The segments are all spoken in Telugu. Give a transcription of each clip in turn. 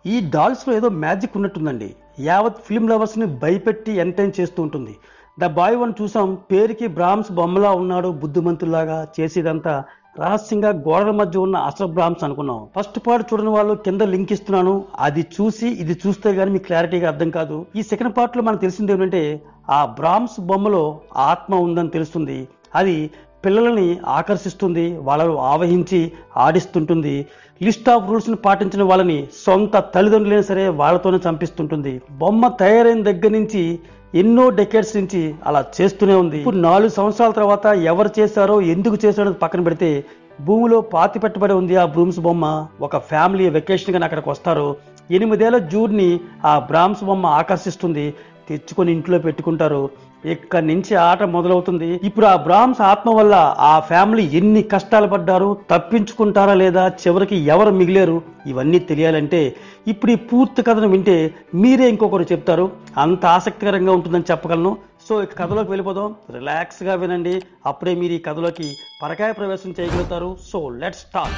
ఈ డాల్స్లో ఏదో మ్యాజిక్ ఉన్నట్టుందండి యావత్ ఫిల్మ్ లవర్స్ని భయపెట్టి ఎంటర్టైన్ చేస్తూ ఉంటుంది ద బాయ్ వన్ చూసాం పేరుకి బ్రాహ్మ్స్ బొమ్మలా ఉన్నాడు బుద్ధిమంతులాగా చేసేదంతా రహస్యంగా గోడల మధ్య ఉన్న అసలు బ్రాహ్మ్స్ అనుకున్నాం ఫస్ట్ పార్ట్ చూడని వాళ్ళు కింద లింక్ ఇస్తున్నాను అది చూసి ఇది చూస్తే గానీ మీకు క్లారిటీగా అర్థం కాదు ఈ సెకండ్ పార్ట్ లో మనకు తెలిసింది ఏమిటంటే ఆ బ్రాహ్మ్స్ బొమ్మలో ఆత్మ ఉందని తెలుస్తుంది అది పిల్లలని ఆకర్షిస్తుంది వాళ్ళను ఆవహించి ఆడిస్తుంటుంది లిస్ట్ ఆఫ్ రూల్స్ ని పాటించిన వాళ్ళని సొంత తల్లిదండ్రులైనా సరే వాళ్ళతోనే చంపిస్తుంటుంది బొమ్మ తయారైన దగ్గర నుంచి ఎన్నో డెకేడ్స్ నుంచి అలా చేస్తూనే ఉంది ఇప్పుడు నాలుగు సంవత్సరాల తర్వాత ఎవరు చేశారో ఎందుకు చేశారో పక్కన పెడితే భూమిలో పాతి పెట్టబడి ఉంది ఆ బ్రూమ్స్ బొమ్మ ఒక ఫ్యామిలీ వెకేషన్ గా అక్కడికి వస్తారు ఎనిమిదేళ్ల జూడ్ని ఆ బ్రామ్స్ బొమ్మ ఆకర్షిస్తుంది తెచ్చుకొని ఇంట్లో పెట్టుకుంటారు ఇక్కడి నుంచి ఆట మొదలవుతుంది ఇప్పుడు ఆ బ్రాహ్మ్స్ ఆత్మ వల్ల ఆ ఫ్యామిలీ ఎన్ని కష్టాలు పడ్డారు తప్పించుకుంటారా లేదా చివరికి ఎవరు మిగిలేరు ఇవన్నీ తెలియాలంటే ఇప్పుడు ఈ పూర్తి కథను వింటే మీరే ఇంకొకరు చెప్తారు అంత ఆసక్తికరంగా ఉంటుందని చెప్పగలను సో ఇక కథలోకి వెళ్ళిపోదాం రిలాక్స్గా వినండి అప్పుడే మీరు ఈ కథలోకి పరకాయ ప్రవేశం చేయగలుగుతారు so let start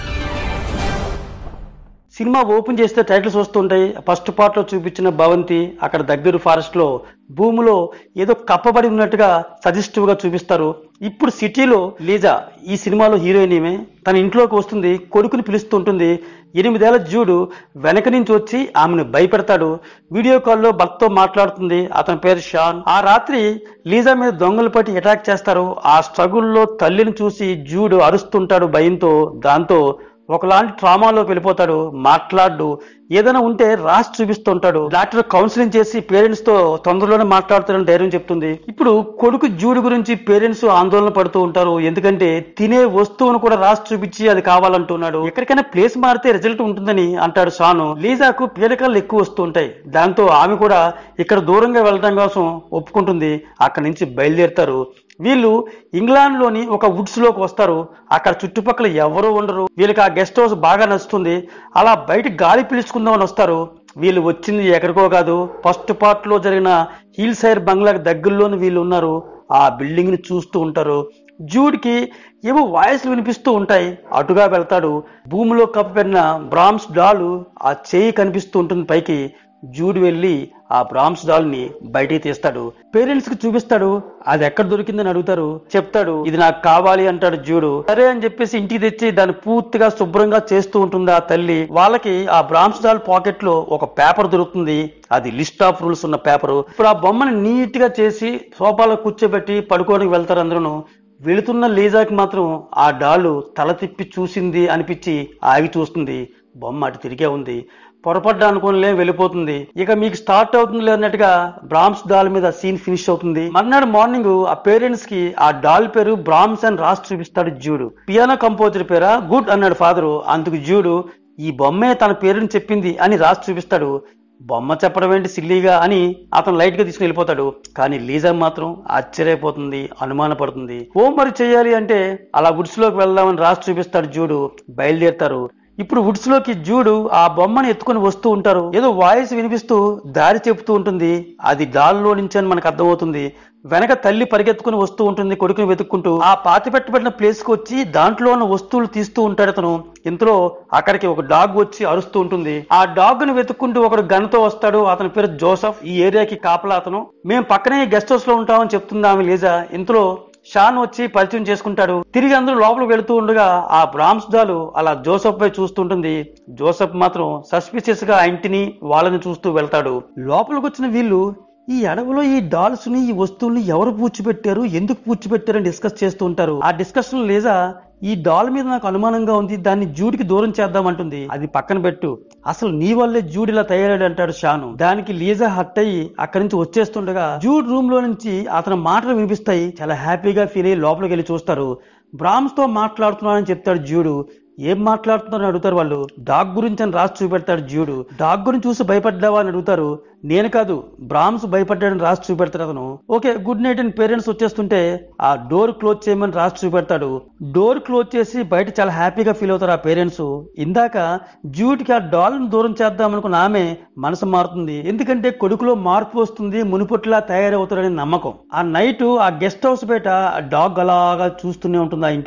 cinema open చేస్తే టైటిల్స్ వస్తుంటాయి ఫస్ట్ పార్ట్ లో చూపించిన భవంతి అక్కడ దగ్గర ఫారెస్ట్ లో భూమిలో ఏదో కప్పబడి ఉన్నట్టుగా సజెస్టివ్ గా చూపిస్తారు ఇప్పుడు సిటీలో లీజా ఈ సినిమాలో హీరోయిన్ ఏమే తన ఇంట్లోకి వస్తుంది కొడుకుని పిలుస్తుంటుంది ఎనిమిదేళ్ల జూడు వెనక నుంచి వచ్చి ఆమెను భయపెడతాడు వీడియో కాల్లో భర్తతో మాట్లాడుతుంది అతని పేరు షాన్ ఆ రాత్రి లీజా మీద దొంగలు పట్టి అటాక్ చేస్తారు ఆ స్ట్రగుల్లో తల్లిని చూసి జూడు అరుస్తుంటాడు భయంతో దాంతో ఒకలాంటి ట్రామాలోకి వెళ్ళిపోతాడు మాట్లాడు ఏదైనా ఉంటే రాసి చూపిస్తుంటాడు డాక్టర్ కౌన్సిలింగ్ చేసి పేరెంట్స్ తో తొందరలోనే మాట్లాడుతాడని ధైర్యం చెప్తుంది ఇప్పుడు కొడుకు జూడు గురించి పేరెంట్స్ ఆందోళన పడుతూ ఉంటారు ఎందుకంటే తినే వస్తువును కూడా రాసి చూపించి అది కావాలంటున్నాడు ఎక్కడికైనా ప్లేస్ మారితే రిజల్ట్ ఉంటుందని అంటాడు షాను లీజాకు పీడకలు ఎక్కువ వస్తూ ఉంటాయి దాంతో ఆమె కూడా ఇక్కడ దూరంగా వెళ్ళడం కోసం ఒప్పుకుంటుంది అక్కడి నుంచి బయలుదేరుతారు వీళ్ళు ఇంగ్లాండ్ లోని ఒక వుడ్స్ లోకి వస్తారు అక్కడ చుట్టుపక్కల ఎవరూ ఉండరు వీళ్ళకి ఆ గెస్ట్ హౌస్ బాగా నచ్చుతుంది అలా బయట గాలి పీల్చుకుందామని వస్తారు వీళ్ళు వచ్చింది ఎక్కడికో కాదు ఫస్ట్ పార్ట్ లో జరిగిన హిల్ సైర్ బంగ్లాకి దగ్గరలోని వీళ్ళు ఉన్నారు ఆ బిల్డింగ్ ని చూస్తూ ఉంటారు జూడ్కి ఏవో వాయిస్లు వినిపిస్తూ ఉంటాయి అటుగా వెళ్తాడు భూమిలో కప్పిపెట్టిన బ్రామ్స్ డాలు ఆ చేయి కనిపిస్తూ ఉంటుంది పైకి జూడ్ వెళ్ళి ఆ బ్రామ్స్ డాల్ ని బయటికి తీస్తాడు పేరెంట్స్ కి చూపిస్తాడు అది ఎక్కడ దొరికిందని అడుగుతారు చెప్తాడు ఇది నాకు కావాలి అంటాడు జూడు సరే అని చెప్పేసి ఇంటికి తెచ్చి దాన్ని పూర్తిగా శుభ్రంగా చేస్తూ ఉంటుంది ఆ తల్లి వాళ్ళకి ఆ బ్రామ్స్ డాల్ పాకెట్ లో ఒక పేపర్ దొరుకుతుంది అది లిస్ట్ ఆఫ్ రూల్స్ ఉన్న పేపర్ ఇప్పుడు ఆ బొమ్మని నీట్ గా చేసి సోఫాలో కూర్చోబెట్టి పడుకోవడానికి వెళ్తారు అందరూ వెళుతున్న లీజాకి మాత్రం ఆ డాలు తల తిప్పి చూసింది అనిపించి ఆగి చూస్తుంది బొమ్మ అటు తిరిగే ఉంది పొరపడ్డా అనుకోనిలే వెళ్ళిపోతుంది ఇక మీకు స్టార్ట్ అవుతుంది అన్నట్టుగా బ్రామ్స్ డాల్ మీద సీన్ ఫినిష్ అవుతుంది మర్నాడు మార్నింగ్ ఆ పేరెంట్స్ కి ఆ డాల్ పేరు బ్రామ్స్ అని రాసి చూపిస్తాడు జూడు పియానో కంపోజర్ పేరా గుడ్ అన్నాడు ఫాదరు అందుకు జూడు ఈ బొమ్మే తన పేరుని చెప్పింది అని రాసి చూపిస్తాడు బొమ్మ చెప్పడం ఏంటి సిల్లీగా అని అతను లైట్ గా తీసుకుని వెళ్ళిపోతాడు కానీ లీజా మాత్రం ఆశ్చర్యపోతుంది అనుమానపడుతుంది హోంవర్క్ చేయాలి అంటే అలా వుడ్స్ లోకి వెళ్దామని రాసి చూపిస్తాడు జూడు బయలుదేరుతారు ఇప్పుడు వుడ్స్ లోకి జూడు ఆ బొమ్మని ఎత్తుకొని వస్తూ ఉంటారు ఏదో వాయిస్ వినిపిస్తూ దారి చెబుతూ ఉంటుంది అది డాల్లో నుంచి అని మనకు అర్థమవుతుంది వెనక తల్లి పరిగెత్తుకుని వస్తూ ఉంటుంది కొడుకుని వెతుక్కుంటూ ఆ పాతి పెట్టబడిన ప్లేస్ కి వచ్చి దాంట్లో ఉన్న వస్తువులు తీస్తూ ఉంటాడు అతను ఇంతలో అక్కడికి ఒక డాగ్ వచ్చి అరుస్తూ ఉంటుంది ఆ డాగ్ ని వెతుక్కుంటూ ఒకడు గన్తో వస్తాడు అతని పేరు జోసఫ్ ఈ ఏరియాకి కాపలా అతను మేము పక్కనే గెస్ట్ హౌస్ లో ఉంటామని చెప్తుంది ఆమె లీజా ఇంతలో షాన్ వచ్చి పరిచయం చేసుకుంటాడు తిరిగి అందరూ లోపలికి వెళుతూ ఉండగా ఆ బ్రామ్స్ డాలు అలా జోసఫ్ పై చూస్తుంటుంది జోసఫ్ మాత్రం సస్పిషియస్ గా ఆ ఇంటిని వాళ్ళని చూస్తూ వెళ్తాడు లోపలికి వచ్చిన వీళ్ళు ఈ అడవిలో ఈ డాల్స్ ని ఈ వస్తువుల్ని ఎవరు పూడ్చిపెట్టారు ఎందుకు పూడ్చిపెట్టారు అని డిస్కస్ చేస్తూ ఉంటారు ఆ డిస్కషన్ లేదా ఈ డాల్ మీద నాకు అనుమానంగా ఉంది దాన్ని జూడికి దూరం చేద్దామంటుంది అది పక్కన పెట్టు అసలు నీ వల్లే జూడ్ ఇలా తయారాడు అంటాడు షాను దానికి లీజా హట్ అయ్యి అక్కడి నుంచి వచ్చేస్తుండగా జూడ్ రూమ్ లో నుంచి అతని మాటలు వినిపిస్తాయి చాలా హ్యాపీగా ఫీల్ అయ్యి లోపలికి వెళ్ళి చూస్తారు బ్రామ్స్ తో మాట్లాడుతున్నానని చెప్తాడు జూడు ఏం మాట్లాడుతున్నారని అడుగుతారు వాళ్ళు డాగ్ గురించి అని రాసి చూపెడతాడు జూడు డాగ్ గురించి చూసి భయపడ్డావా అని అడుగుతారు నేను కాదు బ్రామ్స్ భయపడ్డాడని రాసి చూపెడతాడు అతను ఓకే గుడ్ నైట్ అని పేరెంట్స్ వచ్చేస్తుంటే ఆ డోర్ క్లోజ్ చేయమని రాసి చూపెడతాడు డోర్ క్లోజ్ చేసి బయట చాలా హ్యాపీగా ఫీల్ అవుతారు ఆ పేరెంట్స్ ఇందాక జూట్కి ఆ డాల్ దూరం చేద్దాం అనుకున్న ఆమె మనసు మారుతుంది ఎందుకంటే కొడుకులో మార్పు వస్తుంది మునుపట్లా తయారవుతాడని నమ్మకం ఆ నైట్ ఆ గెస్ట్ హౌస్ బయట ఆ డాగ్ అలాగా చూస్తూనే ఉంటుంది ఆ ఇంటిని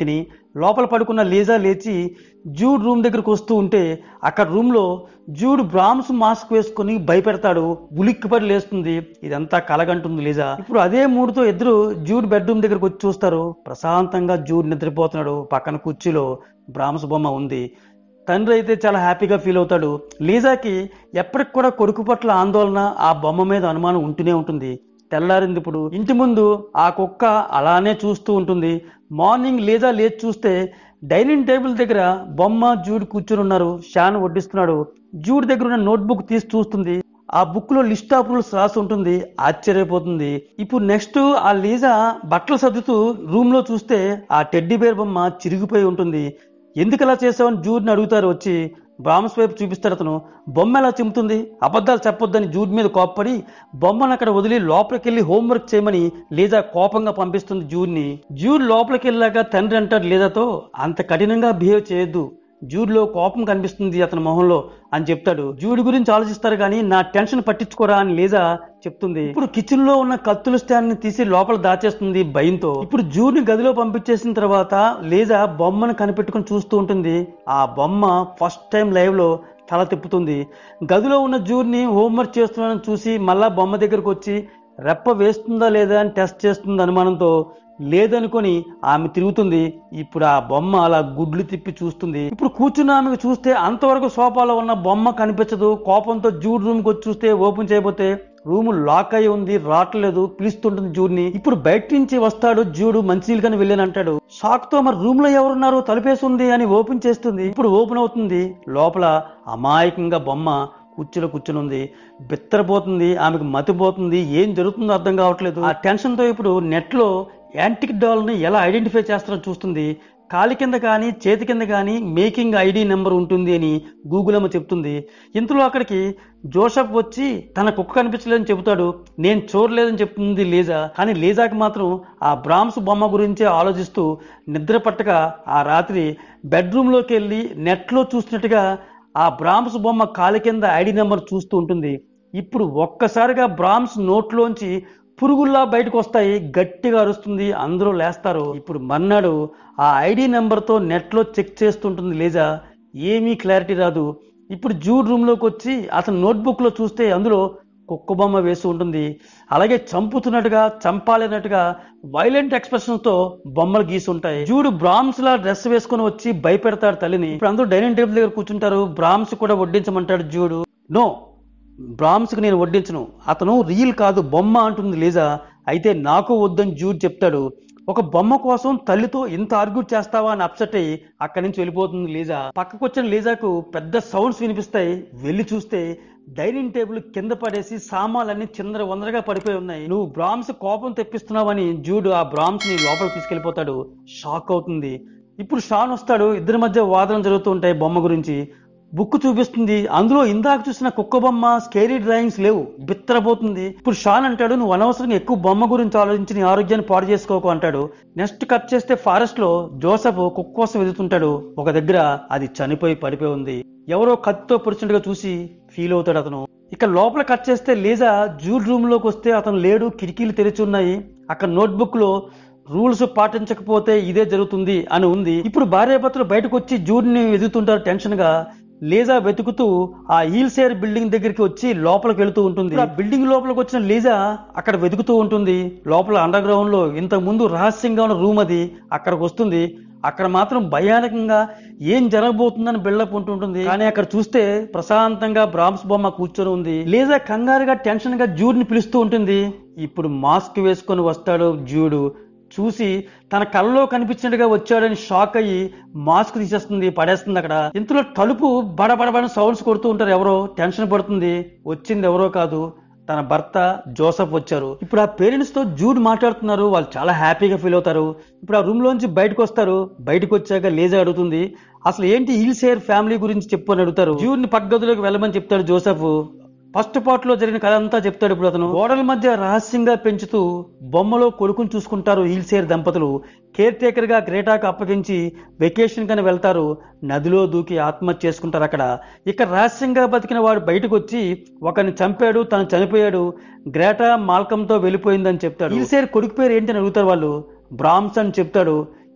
లోపల పడుకున్న లీజా లేచి జూడ్ రూమ్ దగ్గరకు వస్తూ ఉంటే అక్కడ రూమ్ లో జూడ్ బ్రామ్స్ మాస్క్ వేసుకుని భయపెడతాడు ఉలిక్కిపడి లేస్తుంది ఇదంతా కలగంటుంది లీజా ఇప్పుడు అదే మూడుతో ఇద్దరు జూడ్ బెడ్రూమ్ దగ్గరకు వచ్చి చూస్తారు ప్రశాంతంగా జూడ్ నిద్రపోతున్నాడు పక్కన కుర్చీలో బ్రామ్స్ బొమ్మ ఉంది తండ్రి అయితే చాలా హ్యాపీగా ఫీల్ అవుతాడు లీజాకి ఎప్పటికి కూడా కొడుకు పట్ల ఆందోళన ఆ బొమ్మ మీద అనుమానం ఉంటూనే ఉంటుంది తెల్లారింది ఇప్పుడు ఇంటి ముందు ఆ కుక్క అలానే చూస్తూ ఉంటుంది మార్నింగ్ లీజా లేచి చూస్తే డైనింగ్ టేబుల్ దగ్గర బొమ్మ జూడ్ కూర్చుని ఉన్నారు షాన్ వడ్డిస్తున్నాడు జూడ్ దగ్గర ఉన్న నోట్బుక్ తీసి చూస్తుంది ఆ బుక్ లో లిస్ట్ ఆఫ్ రూల్స్ రాసి ఉంటుంది ఆశ్చర్యపోతుంది ఇప్పుడు నెక్స్ట్ ఆ లీజా బట్టలు సర్దుతూ రూమ్ లో చూస్తే ఆ టెడ్డీ బేర్ బొమ్మ చిరిగిపోయి ఉంటుంది ఎందుకు అలా చేసావని జూడ్ని అడుగుతారు వచ్చి బ్రాహ్మస్ వైపు చూపిస్తాడు అతను బొమ్మ ఎలా చిమ్ముతుంది అబద్ధాలు చెప్పొద్దని జూడ్ మీద కోప్పడి బొమ్మను అక్కడ వదిలి లోపలికి వెళ్ళి హోంవర్క్ చేయమని లీజా కోపంగా పంపిస్తుంది జూడ్ని జూడ్ లోపలికి వెళ్ళాక తండ్రి అంటాడు లీజాతో అంత కఠినంగా బిహేవ్ చేయొద్దు జూడ్లో కోపం కనిపిస్తుంది అతని మొహంలో అని చెప్తాడు జూడ్ గురించి ఆలోచిస్తారు కానీ నా టెన్షన్ పట్టించుకోరా అని లీజా చెప్తుంది ఇప్పుడు కిచెన్ లో ఉన్న కత్తుల స్టాండ్ ని తీసి లోపల దాచేస్తుంది భయంతో ఇప్పుడు జూడ్ ని గదిలో పంపించేసిన తర్వాత లీజా బొమ్మను కనిపెట్టుకుని చూస్తూ ఉంటుంది ఆ బొమ్మ ఫస్ట్ టైం లైవ్ లో తల తిప్పుతుంది గదిలో ఉన్న జూడ్ని హోంవర్క్ చేస్తున్నానని చూసి మళ్ళా బొమ్మ దగ్గరకు వచ్చి రెప్ప వేస్తుందా లేదా అని టెస్ట్ చేస్తుంది అనుమానంతో లేదనుకొని ఆమె తిరుగుతుంది ఇప్పుడు ఆ బొమ్మ అలా గుడ్లు తిప్పి చూస్తుంది ఇప్పుడు కూర్చున్న ఆమెకు చూస్తే అంతవరకు సోఫాలో ఉన్న బొమ్మ కనిపించదు కోపంతో జూడ్ రూమ్ కి వచ్చి చూస్తే ఓపెన్ చేయబోతే రూమ్ లాక్ అయి ఉంది రావట్లేదు పిలుస్తుంటుంది జూడ్ని ఇప్పుడు బయట నుంచి వస్తాడు జూడు మంచినీళ్ళు కానీ వెళ్ళాను అంటాడు షాక్ తో మరి రూమ్ లో ఎవరున్నారు తలుపేసి ఉంది అని ఓపెన్ చేస్తుంది ఇప్పుడు ఓపెన్ అవుతుంది లోపల అమాయకంగా బొమ్మ కుర్చీలో కూర్చుని ఉంది బిత్తరపోతుంది ఆమెకు మతిపోతుంది ఏం జరుగుతుందో అర్థం కావట్లేదు ఆ టెన్షన్ తో ఇప్పుడు నెట్ లో యాంటిక్ డాల్ ని ఎలా ఐడెంటిఫై చేస్తారో చూస్తుంది కాలి కింద కానీ చేతి కింద కానీ మేకింగ్ ఐడి నెంబర్ ఉంటుంది అని గూగుల్ అమ్మ చెప్తుంది ఇంతలో అక్కడికి జోసఫ్ వచ్చి తన కుక్క కనిపించలేదని చెబుతాడు నేను చూడలేదని చెప్తుంది లీజా కానీ లీజాకి మాత్రం ఆ బ్రామ్స్ బొమ్మ గురించే ఆలోచిస్తూ నిద్ర పట్టక ఆ రాత్రి బెడ్రూమ్లోకి వెళ్ళి నెట్లో చూసినట్టుగా ఆ బ్రామ్స్ బొమ్మ కాలి కింద ఐడి నెంబర్ చూస్తూ ఉంటుంది ఇప్పుడు ఒక్కసారిగా బ్రామ్స్ నోట్లోంచి పురుగుల్లా బయటకు వస్తాయి గట్టిగా అరుస్తుంది అందరూ లేస్తారు ఇప్పుడు మర్నాడు ఆ ఐడి నెంబర్తో నెట్లో చెక్ చేస్తుంటుంది లేజా ఏమీ క్లారిటీ రాదు ఇప్పుడు జూడ్ రూమ్లోకి వచ్చి అతను నోట్బుక్లో చూస్తే అందులో కుక్క బొమ్మ వేసి ఉంటుంది అలాగే చంపుతున్నట్టుగా చంపాలన్నట్టుగా వైలెంట్ ఎక్స్ప్రెషన్స్ తో బొమ్మలు గీసి ఉంటాయి జూడు బ్రామ్స్ లా డ్రెస్ వేసుకుని వచ్చి భయపెడతాడు తల్లిని ఇప్పుడు అందరూ డైనింగ్ టేబుల్ దగ్గర కూర్చుంటారు బ్రామ్స్ కూడా వడ్డించమంటాడు జూడు నో బ్రామ్స్కి నేను వడ్డించను అతను రియల్ కాదు బొమ్మ అంటుంది లీజా అయితే నాకు వద్దని జూడ్ చెప్తాడు ఒక బొమ్మ కోసం తల్లితో ఇంత ఆర్గ్యూట్ చేస్తావా అని అప్సెట్ అయ్యి అక్కడి నుంచి వెళ్ళిపోతుంది లీజా పక్కకు వచ్చిన లీజాకు పెద్ద సౌండ్స్ వినిపిస్తాయి వెళ్ళి చూస్తే డైనింగ్ టేబుల్ కింద పడేసి సామాన్లన్నీ చిందర వందరగా పడిపోయి ఉన్నాయి నువ్వు బ్రామ్స్ కోపం తెప్పిస్తున్నావని జూడ్ ఆ బ్రామ్స్ ని లోపల తీసుకెళ్లిపోతాడు షాక్ అవుతుంది ఇప్పుడు షాన్ వస్తాడు ఇద్దరి మధ్య వాదన జరుగుతూ ఉంటాయి బొమ్మ గురించి బుక్ చూపిస్తుంది అందులో ఇందాక చూసిన కుక్క బొమ్మ స్కేరీ డ్రాయింగ్స్ లేవు బిత్తరపోతుంది ఇప్పుడు షాన్ అంటాడు నువ్వు అనవసరంగా ఎక్కువ బొమ్మ గురించి ఆలోచించి నీ ఆరోగ్యాన్ని పాడు చేసుకోకు అంటాడు నెక్స్ట్ కట్ చేస్తే ఫారెస్ట్ లో జోసెఫ్ కుక్క కోసం వెతుకుతుంటాడు ఒక దగ్గర అది చనిపోయి పడిపోయి ఉంది ఎవరో కత్తితో పొడిచినట్టుగా చూసి ఫీల్ అవుతాడు అతను ఇక లోపల కట్ చేస్తే లీజా జూడ్ రూమ్ లోకి వస్తే అతను లేడు కిటికీలు తెరిచి ఉన్నాయి అక్కడ నోట్బుక్ లో రూల్స్ పాటించకపోతే ఇదే జరుగుతుంది అని ఉంది ఇప్పుడు భార్యాభర్తలు బయటకు వచ్చి జూడ్ని వెతుకుతుంటారు టెన్షన్ గా లీజా వెతుకుతూ ఆ హీల్సేర్ బిల్డింగ్ దగ్గరికి వచ్చి లోపలికి వెళుతూ ఉంటుంది ఆ బిల్డింగ్ లోపలికి వచ్చిన లీజా అక్కడ వెతుకుతూ ఉంటుంది లోపల అండర్ గ్రౌండ్ లో ఇంతకు ముందు రహస్యంగా ఉన్న రూమ్ అది అక్కడికి వస్తుంది అక్కడ మాత్రం భయానకంగా ఏం జరగబోతుందని బిల్డప్ ఉంటుంటుంది కానీ అక్కడ చూస్తే ప్రశాంతంగా బ్రామ్స్ బొమ్మ కూర్చొని ఉంది లీజా కంగారుగా టెన్షన్ గా జూడ్ని పిలుస్తూ ఉంటుంది ఇప్పుడు మాస్క్ వేసుకొని వస్తాడు జూడు చూసి తన కళ్ళలో కనిపించినట్టుగా వచ్చాడని షాక్ అయ్యి మాస్క్ తీసేస్తుంది పడేస్తుంది అక్కడ ఇంతలో తలుపు బడబడబడ సౌండ్స్ కొడుతూ ఉంటారు ఎవరో టెన్షన్ పడుతుంది వచ్చింది ఎవరో కాదు తన భర్త జోసఫ్ వచ్చారు ఇప్పుడు ఆ పేరెంట్స్ తో జూడ్ మాట్లాడుతున్నారు వాళ్ళు చాలా హ్యాపీగా ఫీల్ అవుతారు ఇప్పుడు ఆ రూమ్ లోంచి బయటకు వస్తారు బయటకు వచ్చాక లేజా అడుగుతుంది అసలు ఏంటి హిల్ షేర్ ఫ్యామిలీ గురించి చెప్పు అని అడుగుతారు జూడ్ ని పక్కగదిలోకి వెళ్ళమని చెప్తాడు జోసఫ్ ఫస్ట్ పార్ట్ లో జరిగిన కథ అంతా చెప్తాడు ఇప్పుడు అతను గోడల మధ్య రహస్యంగా పెంచుతూ బొమ్మలో కొడుకుని చూసుకుంటారు హీల్సేర్ దంపతులు కేర్ టేకర్ గా గ్రేటాకు అప్పగించి వెకేషన్ కని వెళ్తారు నదిలో దూకి ఆత్మహత్య చేసుకుంటారు అక్కడ ఇక్కడ రహస్యంగా బతికిన వాడు బయటకు వచ్చి ఒకరిని చంపాడు తను చనిపోయాడు గ్రేటా మాల్కంతో వెళ్ళిపోయిందని చెప్తాడు హీల్సేర్ కొడుకు పేరు ఏంటని అడుగుతారు వాళ్ళు బ్రామ్స్ అని చెప్తాడు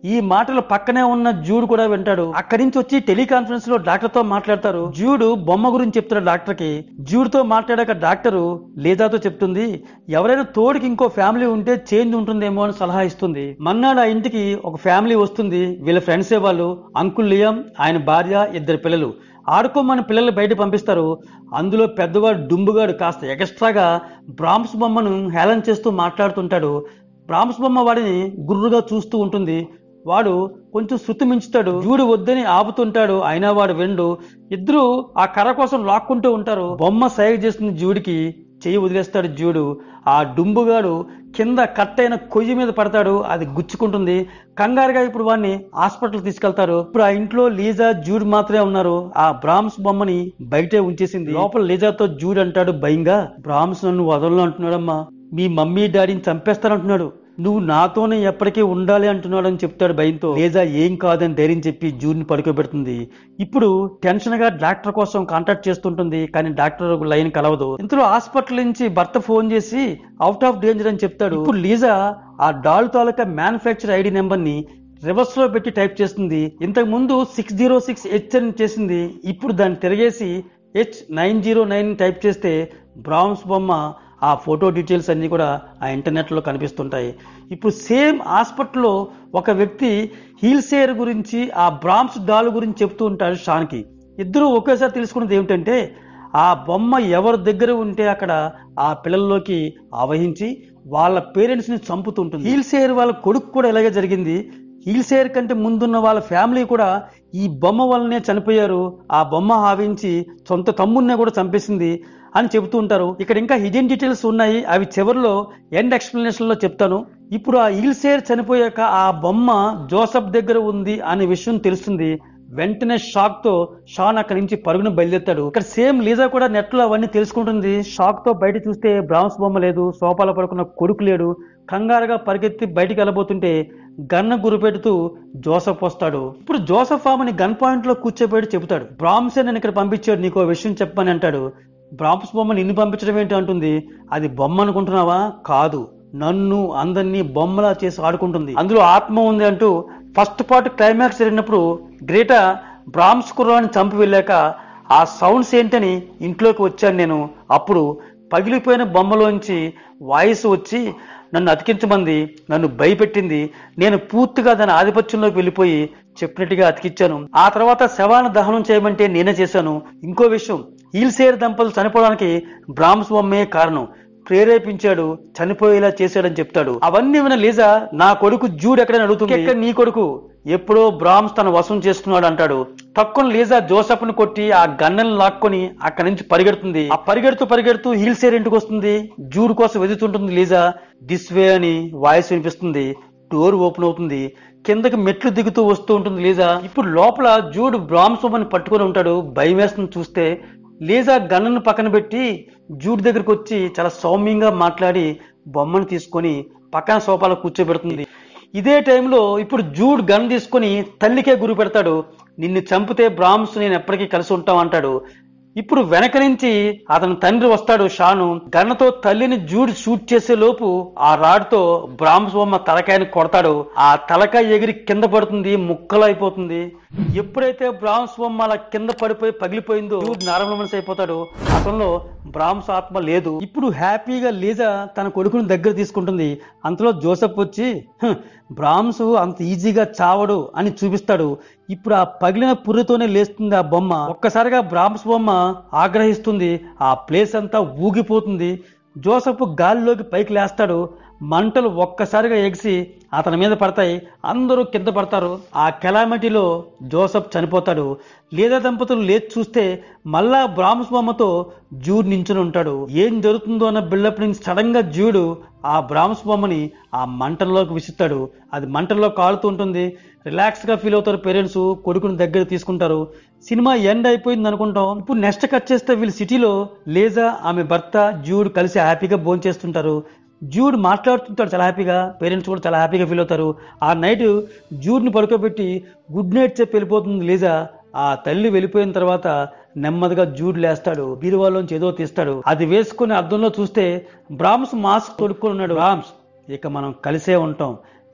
ఈ మాటలు పక్కనే ఉన్న జూడ్ కూడా వింటాడు అక్కడి నుంచి వచ్చి టెలికాన్ఫరెన్స్ లో డాక్టర్ తో మాట్లాడతారు జూడు బొమ్మ గురించి చెప్తాడు డాక్టర్ కి జూడ్ తో మాట్లాడాక డాక్టరు లేదాతో చెప్తుంది ఎవరైనా తోడికి ఇంకో ఫ్యామిలీ ఉంటే చేంజ్ ఉంటుందేమో అని సలహా ఇస్తుంది మన్నాడు ఆ ఇంటికి ఒక ఫ్యామిలీ వస్తుంది వీళ్ళ ఫ్రెండ్సే వాళ్ళు అంకుల్ లియం ఆయన భార్య ఇద్దరు పిల్లలు ఆడుకోమని పిల్లలు బయట పంపిస్తారు అందులో పెద్దవాడు డుంబుగాడు కాస్త ఎక్స్ట్రాగా బ్రాహ్మ్స్ బొమ్మను హేళన చేస్తూ మాట్లాడుతుంటాడు బ్రాహ్మ్స్ బొమ్మ వాడిని గుర్రుగా చూస్తూ ఉంటుంది వాడు కొంచెం శృతి మించుతాడు జూడు వద్దని ఆపుతుంటాడు అయినా వాడు వెండు ఇద్దరు ఆ కర్ర కోసం లాక్కుంటూ ఉంటారు బొమ్మ సైగ చేస్తుంది జూడికి చెయ్యి వదిలేస్తాడు జూడు ఆ డుంబుగాడు కింద కట్టైన కొయ్యి మీద పడతాడు అది గుచ్చుకుంటుంది కంగారుగా ఇప్పుడు వాడిని హాస్పిటల్ తీసుకెళ్తారు ఇప్పుడు ఆ ఇంట్లో లీజా జూడ్ మాత్రమే ఉన్నారు ఆ బ్రాహ్మ్స్ బొమ్మని బయటే ఉంచేసింది లోపల లీజాతో జూడ్ అంటాడు భయంగా బ్రాహ్మ్స్ నన్ను వదలను అంటున్నాడమ్మా మీ మమ్మీ డాడీని చంపేస్తానంటున్నాడు నువ్వు నాతోనే ఎప్పటికీ ఉండాలి అంటున్నాడు అని చెప్తాడు భయంతో లేజా ఏం కాదని ధైర్యం చెప్పి జూడ్ని పడుకోబెడుతుంది ఇప్పుడు టెన్షన్ గా డాక్టర్ కోసం కాంటాక్ట్ చేస్తుంటుంది కానీ డాక్టర్ లైన్ కలవదు ఇంతలో హాస్పిటల్ నుంచి భర్త ఫోన్ చేసి అవుట్ ఆఫ్ డేంజర్ అని చెప్తాడు ఇప్పుడు లీజా ఆ డాల్ తాలూకా మ్యానుఫ్యాక్చర్ ఐడి నెంబర్ ని రివర్స్ లో పెట్టి టైప్ చేస్తుంది ఇంతకు ముందు సిక్స్ జీరో సిక్స్ హెచ్ అని చేసింది ఇప్పుడు దాన్ని తిరిగేసి H nine zero nine type చేస్తే బ్రౌన్స్ బొమ్మ ఆ ఫోటో డీటెయిల్స్ అన్నీ కూడా ఆ ఇంటర్నెట్లో కనిపిస్తుంటాయి ఇప్పుడు సేమ్ హాస్పిటల్లో ఒక వ్యక్తి హీల్సేర్ గురించి ఆ బ్రామ్స్ డాల్ గురించి చెప్తూ ఉంటాడు షాన్కి ఇద్దరు ఒకేసారి తెలుసుకున్నది ఏమిటంటే ఆ బొమ్మ ఎవరి దగ్గర ఉంటే అక్కడ ఆ పిల్లల్లోకి ఆవహించి వాళ్ళ పేరెంట్స్ని చంపుతుంటుంది హీల్సేర్ వాళ్ళ కొడుకు కూడా ఇలాగే జరిగింది హీల్సేర్ కంటే ముందున్న వాళ్ళ ఫ్యామిలీ కూడా ఈ బొమ్మ వల్లనే చనిపోయారు ఆ బొమ్మ ఆవించి సొంత తమ్ముడినే కూడా చంపేసింది అని చెబుతూ ఉంటారు ఇక్కడ ఇంకా హిడెన్ డీటెయిల్స్ ఉన్నాయి అవి చివరిలో ఎండ్ ఎక్స్ప్లెనేషన్ లో చెప్తాను ఇప్పుడు ఆ ఇల్సేర్ చనిపోయాక ఆ బొమ్మ జోసఫ్ దగ్గర ఉంది అనే విషయం తెలుస్తుంది వెంటనే షాక్ తో షాన్ అక్కడి నుంచి పరుగున బయలుదేరుతాడు ఇక్కడ సేమ్ లీజా కూడా నెట్ లో అవన్నీ తెలుసుకుంటుంది షాక్ తో బయట చూస్తే బ్రాహ్మ్స్ బొమ్మ లేదు సోఫాలో పడుకున్న కొడుకు లేడు కంగారుగా పరిగెత్తి బయటికి వెళ్ళబోతుంటే గన్న గురిపెడుతూ జోసఫ్ వస్తాడు ఇప్పుడు జోసఫ్ ఆమెని గన్ పాయింట్ లో కూర్చోబెట్టి చెబుతాడు బ్రాహ్మ్సే నేను ఇక్కడ పంపించాడు నీకు ఓ విషయం చెప్పని అంటాడు బ్రాహ్మ్స్ బొమ్మ నిన్ను పంపించడం ఏంటి అంటుంది అది బొమ్మ అనుకుంటున్నావా కాదు నన్ను అందరినీ బొమ్మలా చేసి ఆడుకుంటుంది అందులో ఆత్మ ఉంది అంటూ ఫస్ట్ పార్ట్ క్లైమాక్స్ జరిగినప్పుడు గ్రేటా బ్రాహ్మ్స్ కుర్రాన్ని చంపి వెళ్ళాక ఆ సౌండ్స్ ఏంటని ఇంట్లోకి వచ్చాను నేను అప్పుడు పగిలిపోయిన బొమ్మలోంచి వాయిస్ వచ్చి నన్ను అతికించమంది నన్ను భయపెట్టింది నేను పూర్తిగా దాని ఆధిపత్యంలోకి వెళ్ళిపోయి చెప్పినట్టుగా అతికిచ్చాను ఆ తర్వాత శవాన్ని దహనం చేయమంటే నేనే చేశాను ఇంకో విషయం హీల్సేర్ దంపతులు చనిపోవడానికి బ్రాహ్మ్స్ బొమ్మే కారణం ప్రేరేపించాడు చనిపోయేలా చేశాడని చెప్తాడు అవన్నీ విన లీజా నా కొడుకు జూడ్ ఎక్కడని అడుగుతుంది ఎక్కడ నీ కొడుకు ఎప్పుడో బ్రాహ్మ్స్ తన వశం చేసుకున్నాడు అంటాడు తక్కువ లీజా జోసఫ్ ను కొట్టి ఆ గన్నెలను లాక్కొని అక్కడి నుంచి పరిగెడుతుంది ఆ పరిగెడుతూ పరిగెడుతూ హీల్సేర్ ఇంటికి వస్తుంది జూడ్ కోసం వెతుకుతుంటుంది లీజా దిస్ వే అని వాయిస్ వినిపిస్తుంది డోర్ ఓపెన్ అవుతుంది కిందకి మెట్లు దిగుతూ వస్తూ ఉంటుంది లీజా ఇప్పుడు లోపల జూడ్ బ్రాహ్మ్స్ బొమ్మని పట్టుకొని ఉంటాడు భయం వేస్తుంది చూస్తే లీజా గన్నును పక్కన పెట్టి జూడ్ దగ్గరకు వచ్చి చాలా సౌమ్యంగా మాట్లాడి బొమ్మను తీసుకొని పక్కన సోఫాలో కూర్చోబెడుతుంది ఇదే టైంలో ఇప్పుడు జూడ్ గన్ తీసుకొని తల్లికే గురి పెడతాడు నిన్ను చంపితే బ్రాహ్మ్స్ నేను ఎప్పటికీ కలిసి ఉంటాం అంటాడు ఇప్పుడు వెనక నుంచి అతని తండ్రి వస్తాడు షాను గన్నతో తల్లిని జూడ్ షూట్ చేసే లోపు ఆ రాడ్తో బ్రాహ్మ్స్ బొమ్మ తలకాయని కొడతాడు ఆ తలకాయ ఎగిరి కింద పడుతుంది ముక్కలు అయిపోతుంది ఎప్పుడైతే బ్రాహ్మ్స్ బొమ్మ అలా కింద పడిపోయి పగిలిపోయిందో జూడ్ నార్మల్ మనిషి అయిపోతాడు అతనిలో బ్రాహ్మ్స్ ఆత్మ లేదు ఇప్పుడు హ్యాపీగా లీజా తన కొడుకుని దగ్గర తీసుకుంటుంది అంతలో జోసెఫ్ వచ్చి "హ్, బ్రాహ్మ్స్ అంత ఈజీగా చావడు అని చూపిస్తాడు ఇప్పుడు ఆ పగిలిన పుర్రితోనే లేస్తుంది ఆ బొమ్మ ఒక్కసారిగా బ్రాహ్మ్స్ బొమ్మ ఆగ్రహిస్తుంది ఆ ప్లేస్ అంతా ఊగిపోతుంది జోసఫ్ గాలిలోకి పైకి లేస్తాడు మంటలు ఒక్కసారిగా ఎగిసి అతని మీద పడతాయి అందరూ కింద పడతారు ఆ కెలామిటీలో జోసఫ్ చనిపోతాడు లేదా దంపతులు లేచి చూస్తే మళ్ళా బ్రాహ్మ్స్ బొమ్మతో జూడ్ నించుని ఉంటాడు ఏం జరుగుతుందో అన్న బిల్డప్ నుంచి సడన్ గా జూడు ఆ బ్రాహ్మ్స్ బొమ్మని ఆ మంటల్లోకి విసుస్తాడు అది మంటల్లో కాలుతూ ఉంటుంది రిలాక్స్ గా ఫీల్ అవుతారు పేరెంట్స్ కొడుకుని దగ్గర తీసుకుంటారు సినిమా ఎండ్ అయిపోయింది అనుకుంటాం ఇప్పుడు నెక్స్ట్ కట్ చేస్తే వీళ్ళు సిటీలో లేజా ఆమె భర్త జూడ్ కలిసి హ్యాపీగా భోంచేస్తుంటారు జూడ్ మాట్లాడుతుంటాడు చాలా హ్యాపీగా పేరెంట్స్ కూడా చాలా హ్యాపీగా ఫీల్ అవుతారు ఆ నైట్ జూడ్ని పడుకోబెట్టి గుడ్ నైట్ చెప్పి వెళ్ళిపోతుంది లీజా ఆ తల్లి వెళ్ళిపోయిన తర్వాత నెమ్మదిగా జూడ్ లేస్తాడు బీరువాలోంచి ఏదో తీస్తాడు అది వేసుకుని అద్దంలో చూస్తే బ్రాహ్మ్స్ మాస్క్ తొడుక్కొని ఉన్నాడు బ్రాహ్మ్స్ ఇక మనం కలిసే ఉంటాం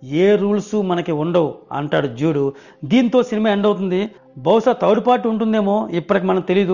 ఏ రూల్స్ మనకి ఉండవు అంటాడు జూడు దీంతో సినిమా ఎండ్ అవుతుంది బహుశా థర్డ్ పార్ట్ ఉంటుందేమో ఇప్పటికి మనకు తెలీదు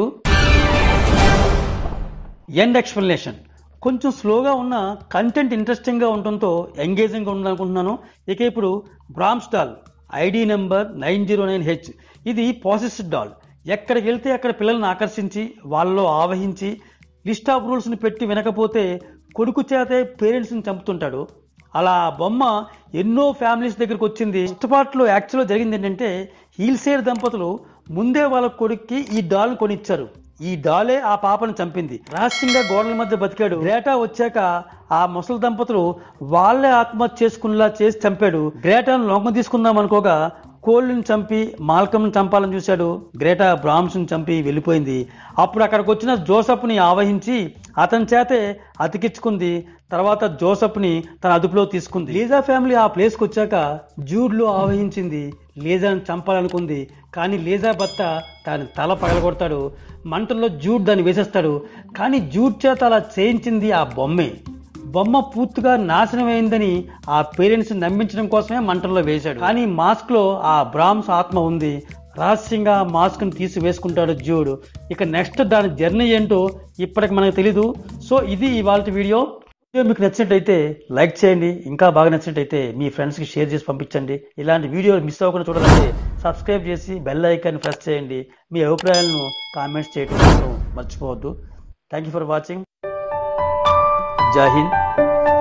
ఎండ్ ఎక్స్ప్లెనేషన్ కొంచెం స్లోగా ఉన్న కంటెంట్ ఇంట్రెస్టింగ్గా ఉండటంతో ఎంగేజింగ్గా ఉండాలనుకుంటున్నాను ఇక ఇప్పుడు Brahms doll ID number nine zero nine H ఇది పాసిస్ట్ డాల్ ఎక్కడికి వెళ్తే అక్కడ పిల్లల్ని ఆకర్షించి వాళ్ళలో ఆవహించి లిస్ట్ ఆఫ్ రూల్స్ని పెట్టి వినకపోతే కొడుకు చేతే పేరెంట్స్ని చంపుతుంటాడు అలా ఆ బొమ్మ ఎన్నో ఫ్యామిలీస్ దగ్గరకు వచ్చింది ఫస్ట్ పార్ట్లో యాక్చువల్గా జరిగింది ఏంటంటే హీల్సేర్ దంపతులు ముందే వాళ్ళ కొడుక్కి ఈ డాల్ని కొనిచ్చారు ఈ డాలే ఆ పాపను చంపింది రహస్యంగా గోడల మధ్య బతికాడు గ్రేటా వచ్చాక ఆ ముసలి దంపతులు వాళ్ళే ఆత్మహత్య చేసుకునేలా చేసి చంపాడు గ్రేటాను లొంగ తీసుకుందాం అనుకోగా కోళ్ళని చంపి మాల్కంని చంపాలని చూశాడు గ్రేటా బ్రాహ్మ్స్ని చంపి వెళ్ళిపోయింది అప్పుడు అక్కడికి వచ్చిన జోసఫ్ని ఆవహించి అతని చేతే అతికించుకుంది తర్వాత జోసఫ్ని తన అదుపులో తీసుకుంది లీజా ఫ్యామిలీ ఆ ప్లేస్కి వచ్చాక జూడ్లో ఆవహించింది లీజాని చంపాలనుకుంది కానీ లీజా భర్త దాని తల పగలగొడతాడు మంటల్లో జూడ్ దాన్ని వేసేస్తాడు కానీ జూడ్ చేత అలా చేయించింది ఆ బొమ్మే బొమ్మ పూర్తిగా నాశనమైందని ఆ పేరెంట్స్ నమ్మించడం కోసమే మంటల్లో వేశాడు కానీ మాస్క్ లో ఆ బ్రాహ్మ్స్ ఆత్మ ఉంది రహస్యంగా మాస్క్ ని తీసి వేసుకుంటాడు జూడ్ ఇక నెక్స్ట్ దాని జర్నీ ఏంటో ఇప్పటికి మనకు తెలీదు సో ఇది ఇవాళ వీడియో వీడియో మీకు నచ్చినట్టయితే లైక్ చేయండి ఇంకా బాగా నచ్చినట్టయితే మీ ఫ్రెండ్స్కి షేర్ చేసి పంపించండి ఇలాంటి వీడియోలు మిస్ అవ్వకుండా చూడాలంటే సబ్స్క్రైబ్ చేసి బెల్ ఐకాన్ని ప్రెస్ చేయండి మీ అభిప్రాయాలను కామెంట్స్ చేయడం మాత్రం మర్చిపోవద్దు థ్యాంక్ యూ ఫర్ వాచింగ్ జై హింద్